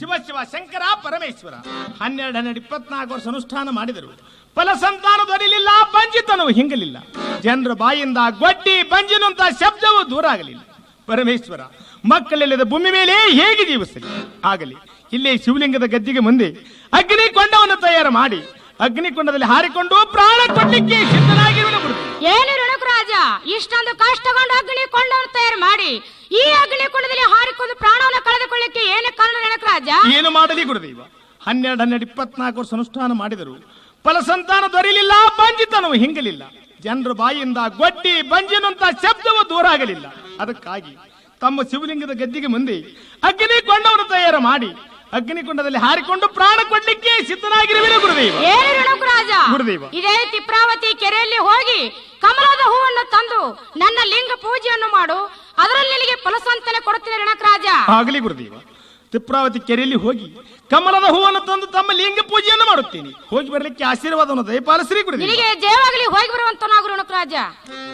ಶಿವ ಶಿವ ಶಂಕರ ಪರಮೇಶ್ವರ ಹನ್ನೆರಡು ಹನ್ನೆರಡು ಇಪ್ಪತ್ನಾಲ್ಕು ವರ್ಷ ಅನುಷ್ಠಾನ ಮಾಡಿದರು ಫಲ ಸಂತಾನ ದೊರೆಯಲಿಲ್ಲ ಬಂಜಿತನವು ಹಿಂಗಲಿಲ್ಲ ಜನರ ಬಾಯಿಂದ ಗೊಡ್ಡಿ ಬಂಜಿನಂತ ಶಬ್ದವು ದೂರ ಆಗಲಿಲ್ಲ ಪರಮೇಶ್ವರ ಮಕ್ಕಳಿಲ್ಲದ ಭೂಮಿ ಮೇಲೆ ಹೇಗೆ ಜೀವಿಸಲಿ ಆಗಲಿ ಇಲ್ಲೇ ಶಿವಲಿಂಗದ ಗದ್ದಿಗೆ ಮುಂದೆ ಅಗ್ನಿಕೊಂಡವನ್ನು ತಯಾರು ಮಾಡಿ ಅಗ್ನಿಕೊಂಡದಲ್ಲಿ ಹಾರಿಕೊಂಡು ಪ್ರಾಣ ಕೊಡ್ಲಿಕ್ಕೆ ಸಿದ್ಧನಾಗಿರುವನು ಗುರುತು ಏನು ರಣಕರಾಜ ಇಷ್ಟೊಂದು ಕಷ್ಟಗೊಂಡು ಅಗ್ನಿ ಕೊಂಡವನ್ನು ತಯಾರು ಮಾಡಿ ಈ ಅಗ್ನಿ ಕೊಂಡದಲ್ಲಿ ಹಾರಿಕೊಂಡು ಪ್ರಾಣವನ್ನು ಕಳೆದುಕೊಳ್ಳಿಕ್ಕೆ ಏನು ಕಾರಣ ರಣಕರಾಜ ಏನು ಮಾಡಲಿ ಗುರುದೇವ ಹನ್ನೆರಡು ಹನ್ನೆರಡು ಇಪ್ಪತ್ನಾಲ್ಕು ವರ್ಷ ಅನುಷ್ಠಾನ ಮಾಡಿದರು ಫಲ ಸಂತಾನ ದೊರೆಯಲಿಲ್ಲ ಬಂಜಿತನವು ಹಿಂಗಲಿಲ್ಲ ಜನರ ಬಾಯಿಂದ ಗೊಡ್ಡಿ ಬಂಜಿನಂತ ಶಬ್ದವು ದೂರ ಆಗಲಿಲ್ಲ ಅದಕ್ಕಾಗಿ ತಮ್ಮ ಶಿವಲಿಂಗದ ಗದ್ದಿಗೆ ಮುಂದೆ ಅಗ್ನಿಕೊಂಡವನ್ನು ತಯಾರು ಮಾಡಿ ಅಗ್ನಿಕೊಂಡದಲ್ಲಿ ಹಾರಿಕೊಂಡು ಪ್ರಾಣ ಕೊಡ್ಲಿಕ್ಕೆ ಸಿದ್ಧನಾಗಿರುವೆನು ಗುರುದೇವ ಏನು ರಣಕರಾಜ ಗುರುದೇವ. ಇದೇ ತಿಪ್ರಾವತಿ ಕೆರೆಯಲ್ಲಿ ಹೋಗಿ ಕಮಲದ ಹೂವನ್ನು ತಂದು ನನ್ನ ಲಿಂಗ ಪೂಜೆಯನ್ನು ಮಾಡು ಅದರಲ್ಲಿ ನಿನಗೆ ಫಲಸಂತನೆ ಕೊಡುತ್ತೇನೆ ರಣಕರಾಜ ಆಗಲಿ ಗುರುದೇವ ತಿಪ್ರಾವತಿ ಕೆರೆಯಲ್ಲಿ ಹೋಗಿ ಕಮಲದ ಹೂವನ್ನು ತಂದು ತಮ್ಮ ಲಿಂಗ ಪೂಜೆಯನ್ನು ಮಾಡುತ್ತೇನೆ ಹೋಗಿ ಬರಲಿಕ್ಕೆ ಆಶೀರ್ವಾದವನ್ನು ದಯಪಾಲಿಸ್ರಿ ಗುರುದೇವ ನಿನಗೆ ಜಯವಾಗಲಿ ಹೋಗಿ ಬರುವಂತನಾಗು ರಣಕರಾಜ